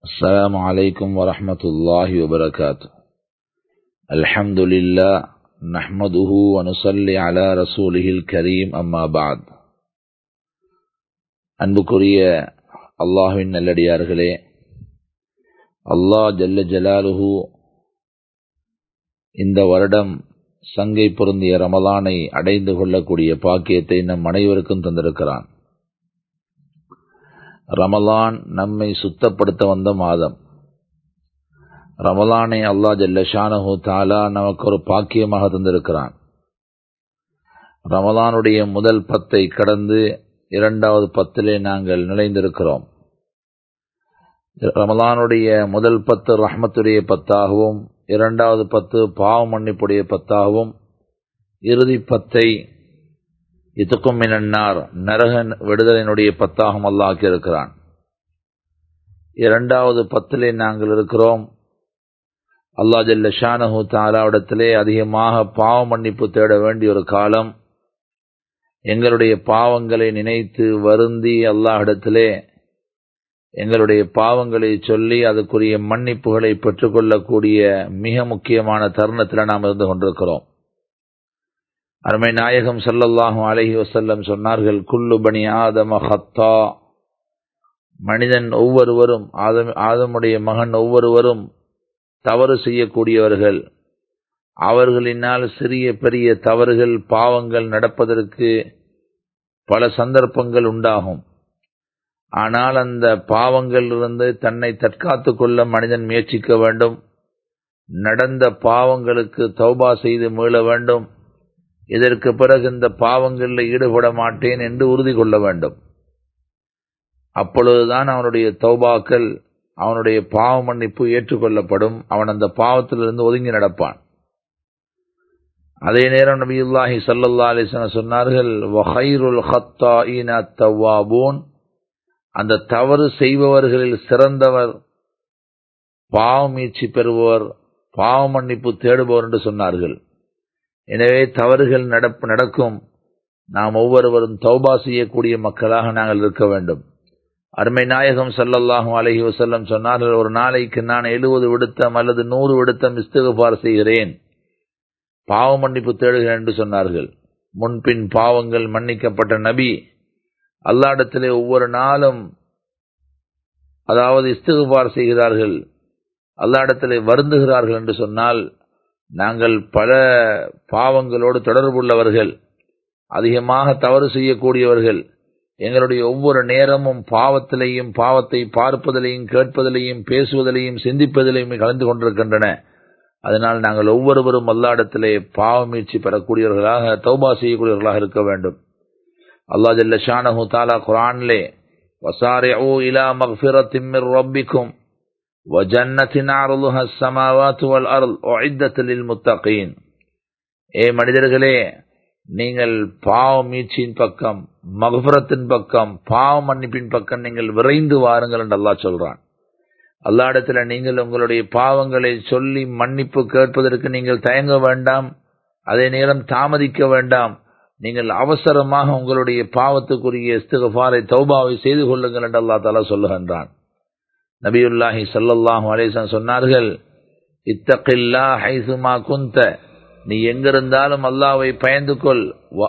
السلام عليكم ورحمة الله وبركاته الحمد لله نحمده ونصلي على رسوله الكريم أما بعد அன்புக்குரிய அல்லாஹுவின் நல்லடியார்களே அல்லாஹ் ஜல்ல ஜலாலுஹு இந்த வருடம் சங்கை பொருந்திய ரமலானை அடைந்து கொள்ளக்கூடிய பாக்கியத்தை நம் அனைவருக்கும் தந்திருக்கிறான் ரமலான் நம்மை சுத்தப்படுத்த வந்த மாதம் ரமலானை அல்லா ஜல்லஷானஹு தாலா நமக்கு ஒரு பாக்கியமாக தந்திருக்கிறான் ரமலானுடைய முதல் பத்தை கடந்து இரண்டாவது பத்திலே நாங்கள் நிலைந்திருக்கிறோம் ரமலானுடைய முதல் பத்து ரஹ்மத்துடைய பத்தாகவும் இரண்டாவது பத்து பாவ மன்னிப்புடைய பத்தாகவும் இறுதி பத்தை இதுக்கும் மினன்னார் நரக விடுதலினுடைய பத்தாகவும் அல்லாக்கி இருக்கிறான் இரண்டாவது பத்திலே நாங்கள் இருக்கிறோம் அல்லா ஜல்ல ஷானஹு தாலாவிடத்திலே அதிகமாக பாவ மன்னிப்பு தேட வேண்டிய ஒரு காலம் எங்களுடைய பாவங்களை நினைத்து வருந்தி அல்லாஹிடத்திலே எங்களுடைய பாவங்களை சொல்லி அதுக்குரிய மன்னிப்புகளை பெற்றுக்கொள்ளக்கூடிய மிக முக்கியமான தருணத்தில் நாம் இருந்து கொண்டிருக்கிறோம் அருமை நாயகம் சல்லல்லாஹும் அலஹி வசல்லம் சொன்னார்கள் குல்லு பனி ஆதம ஹத்தா மனிதன் ஒவ்வொருவரும் ஆதம் ஆதமுடைய மகன் ஒவ்வொருவரும் தவறு செய்யக்கூடியவர்கள் அவர்களினால் சிறிய பெரிய தவறுகள் பாவங்கள் நடப்பதற்கு பல சந்தர்ப்பங்கள் உண்டாகும் ஆனால் அந்த பாவங்களிலிருந்து தன்னை தற்காத்துக் கொள்ள மனிதன் முயற்சிக்க வேண்டும் நடந்த பாவங்களுக்கு தௌபா செய்து மீள வேண்டும் இதற்கு பிறகு இந்த பாவங்களில் ஈடுபட மாட்டேன் என்று உறுதி கொள்ள வேண்டும் அப்பொழுதுதான் அவனுடைய தௌபாக்கள் அவனுடைய பாவ மன்னிப்பு ஏற்றுக்கொள்ளப்படும் அவன் அந்த பாவத்திலிருந்து ஒதுங்கி நடப்பான் அதே நேரம் நபியுல்லாஹி சல்லல்லா அலிஸ்லாம் சொன்னார்கள் வஹைருல் ஹத்தாயின தவாபூன் அந்த தவறு செய்பவர்களில் சிறந்தவர் பாவ மீட்சி பெறுபவர் பாவ மன்னிப்பு தேடுபவர் என்று சொன்னார்கள் எனவே தவறுகள் நடப்பு நடக்கும் நாம் ஒவ்வொருவரும் தௌபா செய்யக்கூடிய மக்களாக நாங்கள் இருக்க வேண்டும் அருமை நாயகம் சல்லல்லாஹும் அலஹி வசல்லம் சொன்னார்கள் ஒரு நாளைக்கு நான் எழுபது விடுத்தம் அல்லது நூறு விடுத்தம் இஸ்திகுபார் செய்கிறேன் பாவ மன்னிப்பு தேடுகிறேன் என்று சொன்னார்கள் முன்பின் பாவங்கள் மன்னிக்கப்பட்ட நபி அல்லாடத்திலே ஒவ்வொரு நாளும் அதாவது இஸ்திகுபார் செய்கிறார்கள் அல்லாடத்திலே வருந்துகிறார்கள் என்று சொன்னால் நாங்கள் பல பாவங்களோடு தொடர்புள்ளவர்கள் அதிகமாக தவறு செய்யக்கூடியவர்கள் எங்களுடைய ஒவ்வொரு நேரமும் பாவத்திலையும் பாவத்தை பார்ப்பதிலையும் கேட்பதிலையும் பேசுவதிலையும் சிந்திப்பதிலையும் கலந்து கொண்டிருக்கின்றன அதனால் நாங்கள் ஒவ்வொருவரும் அல்லாடத்திலே பாவ மீட்சி பெறக்கூடியவர்களாக தௌபா செய்யக்கூடியவர்களாக இருக்க வேண்டும் அல்லா ஜல்ல ஷானஹு தாலா குரான்லே வசாரிஉ இலா மக்ஃபிரத்தின் மிர் ரப்பிக்கும் وجنة عرضها السماوات والأرض أعدت للمتقين ஏ மனிதர்களே நீங்கள் பாவ மீட்சியின் பக்கம் மகபுரத்தின் பக்கம் பாவ மன்னிப்பின் பக்கம் நீங்கள் விரைந்து வாருங்கள் என்று அல்லாஹ் சொல்றான் அல்லாடத்துல நீங்கள் உங்களுடைய பாவங்களை சொல்லி மன்னிப்பு கேட்பதற்கு நீங்கள் தயங்க வேண்டாம் அதே நேரம் தாமதிக்க வேண்டாம் நீங்கள் அவசரமாக உங்களுடைய பாவத்துக்குரிய இஸ்திகபாரை தௌபாவை செய்து கொள்ளுங்கள் என்று அல்லா தாலா சொல்லுகின்றான் நபியுல்லாஹி சல்லாஹூ அலேசன் சொன்னார்கள் இத்தகில்லா ஹைசுமா குந்த நீ எங்கிருந்தாலும் அல்லாவை பயந்து கொள்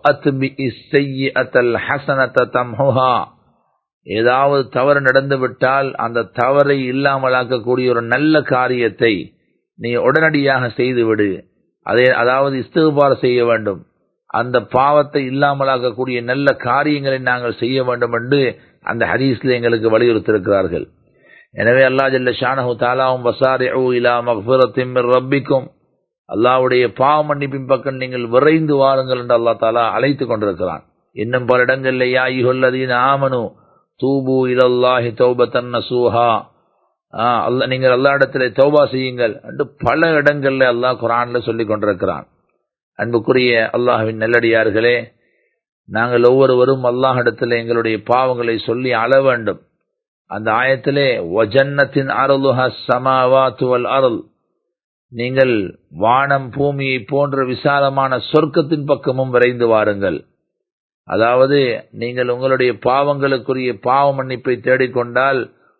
ஏதாவது தவறு நடந்து விட்டால் அந்த தவறை இல்லாமலாக்கக்கூடிய ஒரு நல்ல காரியத்தை நீ உடனடியாக செய்துவிடு அதே அதாவது இஸ்திகுபார் செய்ய வேண்டும் அந்த பாவத்தை இல்லாமலாக்கக்கூடிய நல்ல காரியங்களை நாங்கள் செய்ய வேண்டும் என்று அந்த ஹதீஸ்ல எங்களுக்கு வலியுறுத்திருக்கிறார்கள் எனவே அல்லா ஜல்ல ஷானஹு தாலாவும் வசாரி இலா மக்ஃபிரத்தின் ரப்பிக்கும் அல்லாவுடைய பாவ மன்னிப்பின் பக்கம் நீங்கள் விரைந்து வாருங்கள் என்று அல்லா தாலா அழைத்து கொண்டிருக்கிறான் இன்னும் பல இடங்களில் யா இஹொல்லதீன் ஆமனு தூபு இலல்லாஹி தௌபத்தன் நசூஹா அல்ல நீங்கள் அல்லா இடத்துல தௌபா செய்யுங்கள் என்று பல இடங்கள்ல அல்லாஹ் குரான்ல சொல்லிக் கொண்டிருக்கிறான் அன்புக்குரிய அல்லாஹுவின் நல்லடியார்களே நாங்கள் ஒவ்வொருவரும் அல்லாஹிடத்தில் எங்களுடைய பாவங்களை சொல்லி அழ வேண்டும் அந்த ஆயத்திலே வஜன்னத்தின் அருளுஹ சமாவாத்துவல் அருள் நீங்கள் வானம் பூமியை போன்ற விசாலமான சொர்க்கத்தின் பக்கமும் விரைந்து வாருங்கள் அதாவது நீங்கள் உங்களுடைய பாவங்களுக்குரிய பாவ மன்னிப்பை தேடிக்கொண்டால்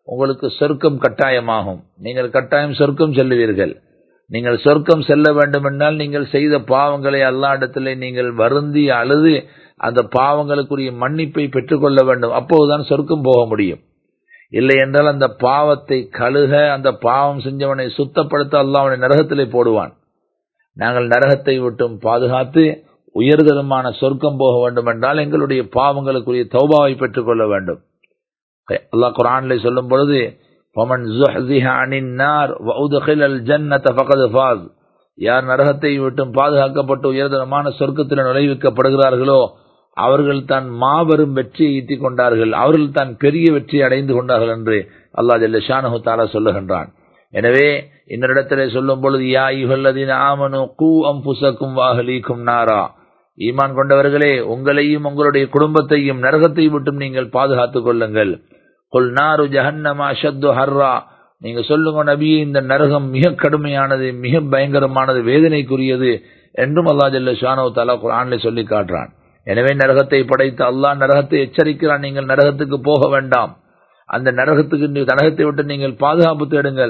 உங்களுக்கு சொர்க்கம் கட்டாயமாகும் நீங்கள் கட்டாயம் சொர்க்கம் செல்லுவீர்கள் நீங்கள் சொர்க்கம் செல்ல வேண்டும் என்றால் நீங்கள் செய்த பாவங்களை அல்லா இடத்திலே நீங்கள் வருந்தி அழுது அந்த பாவங்களுக்குரிய மன்னிப்பை பெற்றுக்கொள்ள வேண்டும் அப்போதுதான் சொர்க்கம் போக முடியும் இல்லை என்றால் அந்த பாவத்தை கழுக அந்த பாவம் செஞ்சவனை சுத்தப்படுத்த அல்லா அவனை நரகத்திலே போடுவான் நாங்கள் நரகத்தை விட்டும் பாதுகாத்து உயர்தரமான சொர்க்கம் போக வேண்டும் என்றால் எங்களுடைய பாவங்களுக்குரிய தௌபாவை பெற்றுக்கொள்ள வேண்டும் அல்லாஹ் குரானிலே சொல்லும் பொழுது ومن زحزح عن النار وادخل الجنه فقد فاز யார் நரகத்தை விட்டும் பாதுகாக்கப்பட்டு உயர்தரமான சொர்க்கத்தில் நுழைவிக்கப்படுகிறார்களோ அவர்கள் தான் மாபெரும் வெற்றியை ஈட்டிக் கொண்டார்கள் அவர்கள் தான் பெரிய வெற்றி அடைந்து கொண்டார்கள் என்று அல்லாஹ் ஜல்ல ஷானஹு தாலா சொல்லுகின்றான் எனவே இன்னொரிடத்திலே சொல்லும் பொழுது யா யுகல்லதீன ஆமனு கூ அம்புசக்கும் வாஹலீக்கும் நாரா ஈமான் கொண்டவர்களே உங்களையும் உங்களுடைய குடும்பத்தையும் நரகத்தை விட்டும் நீங்கள் பாதுகாத்துக் கொள்ளுங்கள் கொல் நாரு ஜஹன்னமா ஷத்து ஹர்ரா நீங்க சொல்லுங்க நபி இந்த நரகம் மிக கடுமையானது மிக பயங்கரமானது வேதனைக்குரியது என்றும் அல்லா ஜல்ல ஷானோ தலா குரான்ல சொல்லி காட்டுறான் எனவே நரகத்தை படைத்து அல்லாஹ் நரகத்தை எச்சரிக்கிறான் நீங்கள் நரகத்துக்கு போக வேண்டாம் அந்த நரகத்துக்கு நரகத்தை விட்டு நீங்கள் பாதுகாப்பு தேடுங்கள்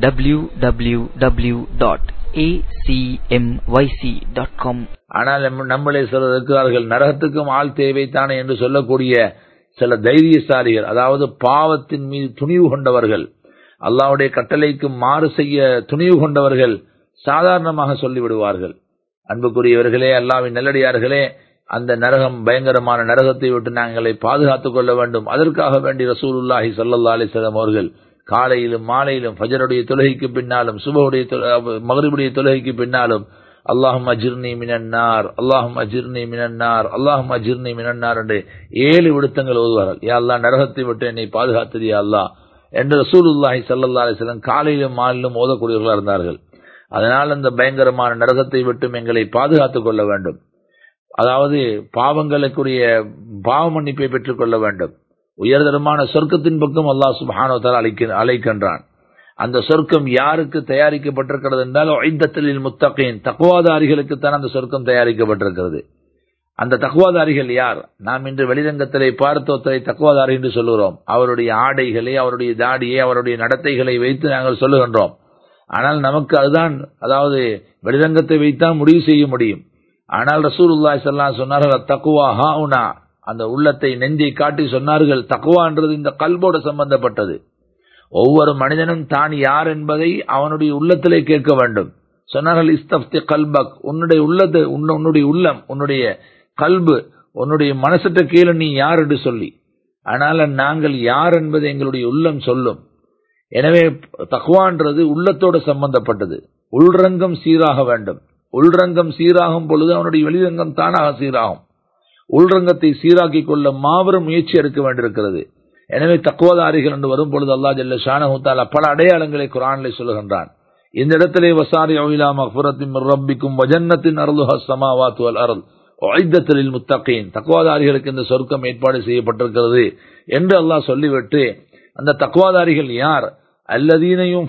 www.acmyc.com ஆனால் நம்மளே சிலர் இருக்கிறார்கள் நரகத்துக்கும் ஆள் தேவைத்தானே என்று சொல்லக்கூடிய சில தைரியசாலிகள் அதாவது பாவத்தின் மீது துணிவு கொண்டவர்கள் அல்லாவுடைய கட்டளைக்கு மாறு செய்ய துணிவு கொண்டவர்கள் சாதாரணமாக சொல்லிவிடுவார்கள் அன்புக்குரியவர்களே அல்லாவின் நல்லடியார்களே அந்த நரகம் பயங்கரமான நரகத்தை விட்டு நாங்களை பாதுகாத்துக் கொள்ள வேண்டும் அதற்காக வேண்டி ரசூலுல்லாஹி சல்லா அலிஸ்லாம் அவர்கள் காலையிலும் மாலையிலும் ஃபஜருடைய தொழுகைக்கு பின்னாலும் சுபவுடைய மகரிபுடைய தொழுகைக்கு பின்னாலும் அல்லாஹும் அஜிர்னி மினன்னார் அல்லாஹும் அஜிர்னி மினன்னார் அல்லாஹும் அஜிர்னி மினன்னார் என்று ஏழு விடுத்தங்கள் ஓதுவார்கள் யா அல்லா நரகத்தை விட்டு என்னை பாதுகாத்தது யா அல்லா என்று ரசூலுல்லாஹி சல்லா அலிஸ்லாம் காலையிலும் மாலிலும் ஓதக்கூடியவர்களாக இருந்தார்கள் அதனால் அந்த பயங்கரமான நரகத்தை விட்டும் எங்களை பாதுகாத்துக் கொள்ள வேண்டும் அதாவது பாவங்களுக்குரிய பாவ மன்னிப்பை பெற்றுக் கொள்ள வேண்டும் உயர்தரமான சொர்க்கத்தின் பக்கம் அல்லாஹ் சுபானோ தால அழைக்க அழைக்கின்றான் அந்த சொர்க்கம் யாருக்கு தயாரிக்கப்பட்டிருக்கிறது என்றால் ஐந்தத்தில் முத்தகையின் தக்குவாதாரிகளுக்கு தான் அந்த சொர்க்கம் தயாரிக்கப்பட்டிருக்கிறது அந்த தக்குவாதாரிகள் யார் நாம் இன்று வெளிரங்கத்திலே பார்த்தோத்தரை தக்குவாதாரி என்று சொல்லுகிறோம் அவருடைய ஆடைகளை அவருடைய தாடியை அவருடைய நடத்தைகளை வைத்து நாங்கள் சொல்லுகின்றோம் ஆனால் நமக்கு அதுதான் அதாவது வெளிரங்கத்தை வைத்தான் முடிவு செய்ய முடியும் ஆனால் ரசூலுல்லாய் சல்லா சொன்னார்கள் தக்குவா ஹாவுனா அந்த உள்ளத்தை நெஞ்சை காட்டி சொன்னார்கள் தக்குவான்றது இந்த கல்போடு சம்பந்தப்பட்டது ஒவ்வொரு மனிதனும் தான் யார் என்பதை அவனுடைய உள்ளத்திலே கேட்க வேண்டும் சொன்னார்கள் இஸ்தப்தி கல்பக் உன்னுடைய உள்ளது உன்னுடைய உள்ளம் உன்னுடைய கல்பு உன்னுடைய மனசற்ற கீழே நீ யார் என்று சொல்லி ஆனால் நாங்கள் யார் என்பது எங்களுடைய உள்ளம் சொல்லும் எனவே தக்குவான்றது உள்ளத்தோடு சம்பந்தப்பட்டது உள்ரங்கம் சீராக வேண்டும் உள்ரங்கம் சீராகும் பொழுது அவனுடைய வெளிரங்கம் தானாக சீராகும் உள்ரங்கத்தை சீராக்கி கொள்ள மாபெரும் முயற்சி எடுக்க வேண்டியிருக்கிறது எனவே தக்குவதாரிகள் என்று வரும் பொழுது அல்லா ஜல்ல ஷானஹூத்தாலா பல அடையாளங்களை குரானிலே சொல்லுகின்றான் இந்த இடத்திலே வசாரி அவிலா மஃபுரத்தின் ரப்பிக்கும் வஜன்னத்தின் அருளுஹ சமாவாத்து அல் அருள் ஐத்தலில் முத்தகீன் தக்குவாதாரிகளுக்கு இந்த சொர்க்கம் ஏற்பாடு செய்யப்பட்டிருக்கிறது என்று அல்லாஹ் சொல்லிவிட்டு அந்த தக்குவாதாரிகள் யார் அல்லதீனையும்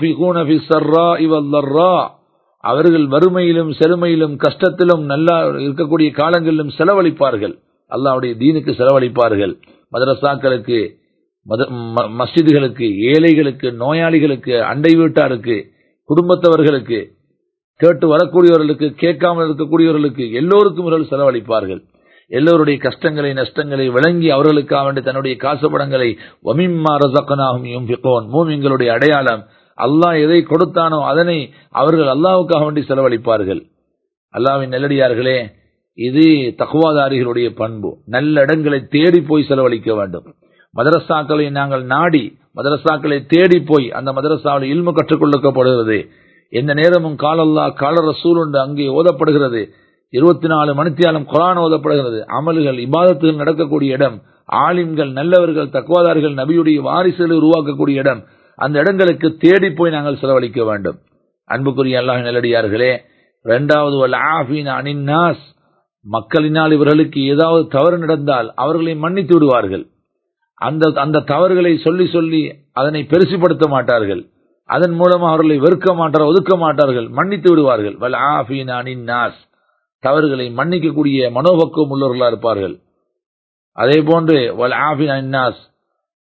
அவர்கள் வறுமையிலும் செருமையிலும் கஷ்டத்திலும் நல்லா இருக்கக்கூடிய காலங்களிலும் செலவழிப்பார்கள் அல்லாவுடைய தீனுக்கு செலவழிப்பார்கள் மதரசாக்களுக்கு மஸ்ஜிதுகளுக்கு ஏழைகளுக்கு நோயாளிகளுக்கு அண்டை வீட்டாருக்கு குடும்பத்தவர்களுக்கு கேட்டு வரக்கூடியவர்களுக்கு கேட்காமல் இருக்கக்கூடியவர்களுக்கு எல்லோருக்கும் இவர்கள் செலவழிப்பார்கள் எல்லோருடைய கஷ்டங்களை நஷ்டங்களை விளங்கி அவர்களுக்காக வேண்டி தன்னுடைய காசுபடங்களை ஒமிம்மா ரசக்கனாகும் மூமிங்களுடைய அடையாளம் அல்லாஹ் எதை கொடுத்தானோ அதனை அவர்கள் அல்லாவுக்காக வேண்டி செலவழிப்பார்கள் அல்லாவின் நெல்லடியார்களே இது தகுவாதாரிகளுடைய பண்பு நல்ல இடங்களை தேடி போய் செலவழிக்க வேண்டும் மதரசாக்களை நாங்கள் நாடி மதரசாக்களை தேடி போய் அந்த மதரசாவில் இல்மு கற்றுக் கொள்ளப்படுகிறது எந்த நேரமும் காலல்லா கால ரசூல் உண்டு அங்கே ஓதப்படுகிறது இருபத்தி நாலு மணித்தியாலம் குரான் ஓதப்படுகிறது அமல்கள் இபாதத்துகள் நடக்கக்கூடிய இடம் ஆலிம்கள் நல்லவர்கள் தக்குவாதார்கள் நபியுடைய வாரிசுகளை உருவாக்கக்கூடிய இடம் அந்த இடங்களுக்கு தேடி போய் நாங்கள் செலவழிக்க வேண்டும் அன்புக்குரிய அல்லாஹ் நல்லடியார்களே இரண்டாவது அனின்னாஸ் மக்களினால் இவர்களுக்கு ஏதாவது தவறு நடந்தால் அவர்களை மன்னித்து விடுவார்கள் அந்த அந்த தவறுகளை சொல்லி சொல்லி அதனை பெருசுப்படுத்த மாட்டார்கள் அதன் மூலமாக அவர்களை வெறுக்க மாட்டார் ஒதுக்க மாட்டார்கள் மன்னித்து விடுவார்கள் வல் ஆஃபீன் அனின்னாஸ் தவறுகளை மன்னிக்கக்கூடிய மனோபக்குவம் உள்ளவர்களா இருப்பார்கள் அதே போன்று வல் ஆஃபின் அனின்னாஸ்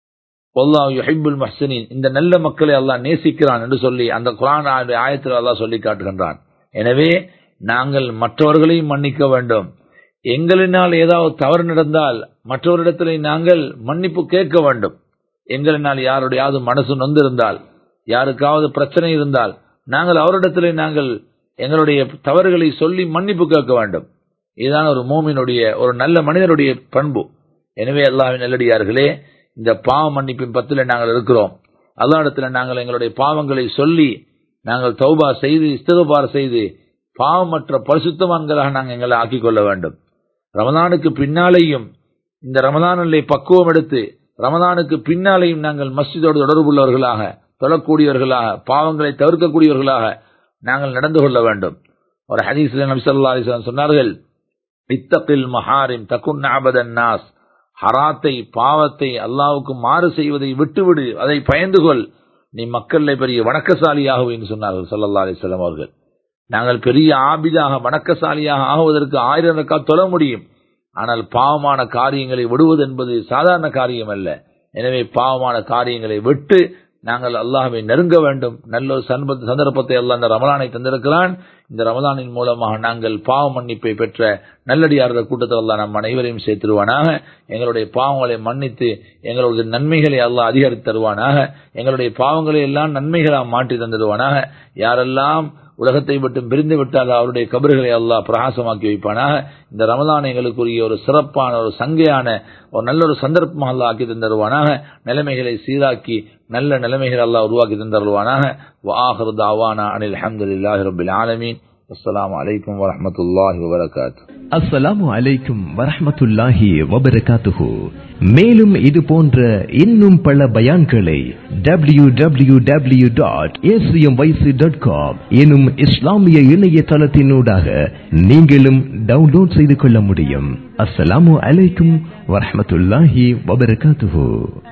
வல்லாஹு யுஹிப்புல் முஹ்சினீன் இந்த நல்ல மக்களை அல்லாஹ் நேசிக்கிறான் என்று சொல்லி அந்த குர்ஆன் ஆயத்தில் அல்லாஹ் சொல்லி காட்டுகின்றான் எனவே நாங்கள் மற்றவர்களையும் மன்னிக்க வேண்டும் எங்களினால் ஏதாவது தவறு நடந்தால் மற்றவரிடத்திலே நாங்கள் மன்னிப்பு கேட்க வேண்டும் எங்களினால் யாருடையாவது மனசு நொந்திருந்தால் யாருக்காவது பிரச்சனை இருந்தால் நாங்கள் அவரிடத்திலே நாங்கள் எங்களுடைய தவறுகளை சொல்லி மன்னிப்பு கேட்க வேண்டும் இதுதான் ஒரு மோமினுடைய ஒரு நல்ல மனிதனுடைய பண்பு எனவே அல்லாஹ்வின் நல்லடியார்களே இந்த பாவ மன்னிப்பின் பத்தில் நாங்கள் இருக்கிறோம் அல்லாஹ்விடத்துல நாங்கள் எங்களுடைய பாவங்களை சொல்லி நாங்கள் தௌபா செய்து இஸ்தகபார் செய்து பாவமற்ற பரிசுத்தவான்களாக நாங்கள் எங்களை ஆக்கிக் கொள்ள வேண்டும் ரமதானுக்கு பின்னாலேயும் இந்த ரமதானிலே பக்குவம் எடுத்து ரமதானுக்கு பின்னாலேயும் நாங்கள் மஸ்ஜிதோடு தொடர்புள்ளவர்களாக தொழக்கூடியவர்களாக பாவங்களை தவிர்க்கக்கூடியவர்களாக நாங்கள் நடந்து கொள்ள வேண்டும் ஒரு ஹதீஸ்ல நபி ஸல்லல்லாஹு அலைஹி வஸல்லம் சொன்னார்கள் இத்தகில் மஹாரிம் தகுன் அபதன் நாஸ் ஹராத்தை பாவத்தை அல்லாஹ்வுக்கு மாறு செய்வதை விட்டுவிடு அதை பயந்து கொள் நீ மக்கள்ல பெரிய வணக்கசாலியாகுவேன் சொன்னார்கள் ஸல்லல்லாஹு அலைஹி வஸல்லம் அவர்கள் நாங்கள் பெரிய ஆபிதாக வணக்கசாலியாக ஆகுவதற்கு ஆயிரம் ரக்கா தொழ முடியும் ஆனால் பாவமான காரியங்களை விடுவது என்பது சாதாரண காரியம் அல்ல எனவே பாவமான காரியங்களை விட்டு நாங்கள் அல்லாஹ்வை நெருங்க வேண்டும் நல்ல ஒரு சன்ப- சந்தர்ப்பத்தை அல்லாஹ் இந்த ரமலானை தந்திருக்கிறான் இந்த ரமலானின் மூலமாக நாங்கள் பாவ மன்னிப்பை பெற்ற நல்லடியார்கள் கூட்டத்தில் அல்லாஹ் நம் அனைவரையும் சேர்த்திருவானாக எங்களுடைய பாவங்களை மன்னித்து எங்களுடைய நன்மைகளை அல்லாஹ் அதிகரித்து தருவானாக எங்களுடைய பாவங்களை எல்லாம் நன்மைகளாக மாற்றி தந்துடுவானாக யாரெல்லாம் உலகத்தை விட்டு பிரிந்து விட்டால் அவருடைய கபறுகளை அல்லாஹ் பிரகாசமாக்கி வைப்பானாக இந்த ரமலான் எங்களுக்குரிய ஒரு சிறப்பான ஒரு சங்கையான ஒரு நல்ல ஒரு சந்தர்ப்பமாக அல்லாஹ் ஆக்கி தந்தருவானாக நிலைமைகளை சீராக்கி நல்ல நிலைமைகளை அல்லாஹ் உருவாக்கி தந்தருவானாக வாஹர் தாவானா அனில் அஹமதுல்லாஹி ரபில் ஆலமீன் அஸ்ஸலாமு அலைக்கும் வரஹ்மத்துல்லாஹி வபரகாத்து அஸ்ஸலாமு அலைக்கும் வரஹ்மத்துல்லாஹி வபரகாத்துஹு மேலும் இது போன்ற இன்னும் பல பயான்களை W W W dot dot com எனும் இஸ்லாமிய இணையதளத்தினூடாக நீங்களும் டவுன்லோட் செய்து கொள்ள முடியும் அஸ்ஸலாமு அலைக்கும் வரஹ்மத்துல்லாஹி வபரகாத்துஹு